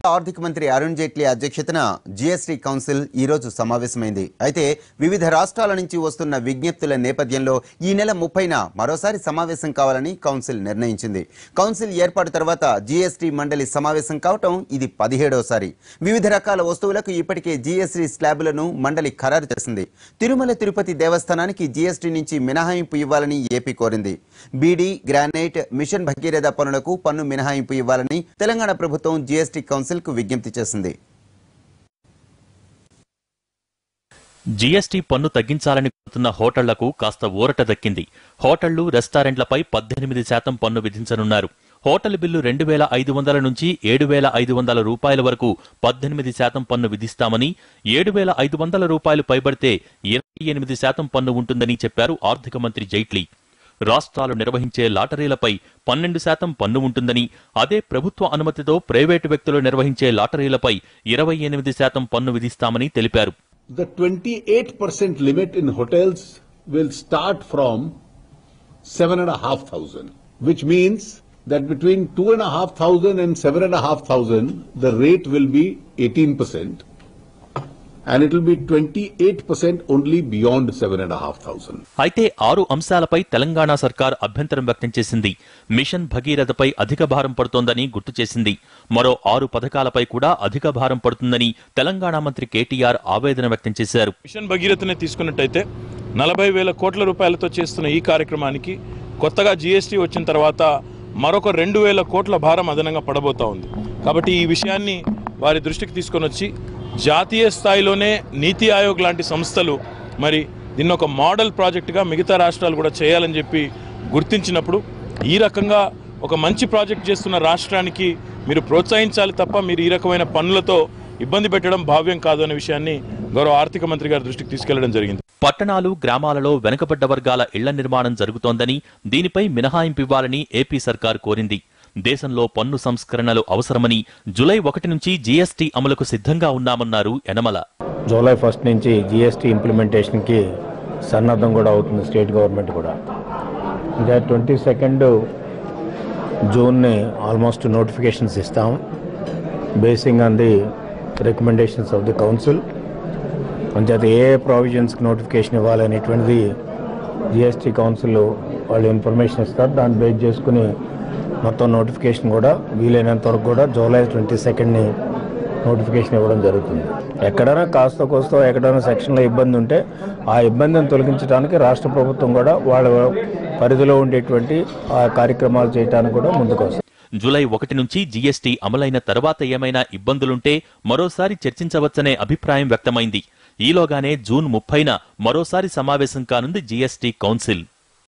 ఆర్థిక మంత్రి అరుణ్ జైట్లీ అధ్యక్షతన జీఎస్టీ కౌన్సిల్ ఈ రోజు సమావేశమైంది అయితే వివిధ రాష్ట్రాల నుంచి వస్తున్న విజ్ఞప్తుల నేపథ్యంలో ఈ నెల ముప్పైన మరోసారి సమావేశం కావాలని కౌన్సిల్ నిర్ణయించింది కౌన్సిల్ ఏర్పాటు తర్వాత జీఎస్టీ మండలి సమావేశం కావటం ఇది పదిహేడవసారి వివిధ రకాల వస్తువులకు ఇప్పటికే జీఎస్టీ స్లాబులను మండలి ఖరారు చేసింది తిరుమల తిరుపతి దేవస్థానానికి జీఎస్టీ నుంచి మినహాయింపు ఇవ్వాలని ఏపీ కోరింది బీడీ గ్రానైట్ మిషన్ భగీరథ పనులకు పన్ను మినహాయింపు ఇవ్వాలని తెలంగాణ ప్రభుత్వం జీఎస్టీ కౌన్సిల్ కు విజ్ఞప్తి చేసింది జీఎస్టీ పన్ను తగ్గించాలని కోరుతున్న హోటళ్లకు కాస్త ఊరట దక్కింది హోటళ్లు రెస్టారెంట్లపై పద్దెనిమిది శాతం పన్ను విధించనున్నారు హోటల్ బిల్లు రెండు వేల ఐదు వందల నుంచి ఏడు వేల ఐదు వందల రూపాయల వరకు పద్దెనిమిది శాతం పన్ను విధిస్తామని ఏడు వేల ఐదు వందల రూపాయలు పైబడితే ఇరవై ఎనిమిది శాతం పన్ను ఉంటుందని చెప్పారు ఆర్థిక మంత్రి జైట్లీ రాష్ట్రాలు నిర్వహించే లాటరీలపై పన్నెండు శాతం పన్ను ఉంటుందని అదే ప్రభుత్వ అనుమతితో ప్రైవేటు వ్యక్తులు నిర్వహించే లాటరీలపై ఇరవై ఎనిమిది శాతం పన్ను విధిస్తామని తెలిపారు The 28% limit in hotels will start from 7,500, which means that between 2,500 and 7,500, the rate will be 18%. And it will be 28% only beyond 7,500. అయితే ఆరు అంశాలపై తెలంగాణ సర్కార్ అభ్యంతరం వ్యక్తం చేసింది మిషన్ భగీరథపై అధిక భారం పడుతోందని గుర్తు చేసింది మరో ఆరు పథకాలపై కూడా అధిక భారం పడుతుందని తెలంగాణ మంత్రి కేటీఆర్ ఆవేదన వ్యక్తం చేశారు మిషన్ భగీరథనే తీసుకున్నట్టయితే నలభై వేల కోట్ల రూపాయలతో చేస్తున్న ఈ కార్యక్రమానికి కొత్తగా జీఎస్టీ వచ్చిన తర్వాత మరొక రెండు వేల కోట్ల భారం అదనంగా పడబోతా ఉంది కాబట్టి ఈ విషయాన్ని వారి దృష్టికి తీసుకొని వచ్చి జాతీయ స్థాయిలోనే నీతి ఆయోగ్ లాంటి సంస్థలు మరి దీన్ని ఒక మోడల్ ప్రాజెక్టుగా మిగతా రాష్ట్రాలు కూడా చేయాలని చెప్పి గుర్తించినప్పుడు ఈ రకంగా ఒక మంచి ప్రాజెక్ట్ చేస్తున్న రాష్ట్రానికి మీరు ప్రోత్సహించాలి తప్ప మీరు ఈ రకమైన పనులతో ఇబ్బంది పెట్టడం భావ్యం కాదు అనే విషయాన్ని గౌరవ ఆర్థిక మంత్రి గారి దృష్టికి తీసుకెళ్లడం జరిగింది పట్టణాలు గ్రామాలలో వెనుకబడ్డ వర్గాల ఇళ్ల నిర్మాణం జరుగుతోందని దీనిపై మినహాయింపు ఇవ్వాలని ఏపీ సర్కార్ కోరింది దేశంలో పన్ను సంస్కరణలు అవసరమని జులై ఒకటి నుంచి జీఎస్టీ అమలుకు సిద్ధంగా ఉన్నామన్నారు యనమల జూలై ఫస్ట్ నుంచి జిఎస్టీ ఇంప్లిమెంటేషన్కి సన్నద్ధం కూడా అవుతుంది స్టేట్ గవర్నమెంట్ కూడా ఇంకా ట్వంటీ సెకండ్ జూన్ని ఆల్మోస్ట్ నోటిఫికేషన్స్ ఇస్తాం basing on the recommendations of the council అంచేత ఏ ప్రావిజన్స్కి నోటిఫికేషన్ ఇవ్వాలనేటువంటిది జిఎస్టీ కౌన్సిల్ వాళ్ళు ఇన్ఫర్మేషన్ ఇస్తారు దాన్ని బేస్ చేసుకుని మొత్తం నోటిఫికేషన్ కూడా వీలైనంత వరకు కూడా జూలై ట్వంటీ సెకండ్ని నోటిఫికేషన్ ఇవ్వడం జరుగుతుంది ఎక్కడైనా కాస్త కోస్తో ఎక్కడైనా సెక్షన్లో ఇబ్బంది ఉంటే ఆ ఇబ్బందిని తొలగించడానికి రాష్ట్ర ప్రభుత్వం కూడా వాళ్ళ పరిధిలో ఉండేటువంటి ఆ కార్యక్రమాలు చేయడానికి కూడా ముందుకు వస్తుంది జూలై ఒకటి నుంచి జీఎస్టీ అమలైన తర్వాత ఏమైనా ఇబ్బందులుంటే మరోసారి చర్చించవచ్చనే అభిప్రాయం వ్యక్తమైంది ఈలోగానే జూన్ ముప్పైన మరోసారి సమావేశం కానుంది జీఎస్టీ కౌన్సిల్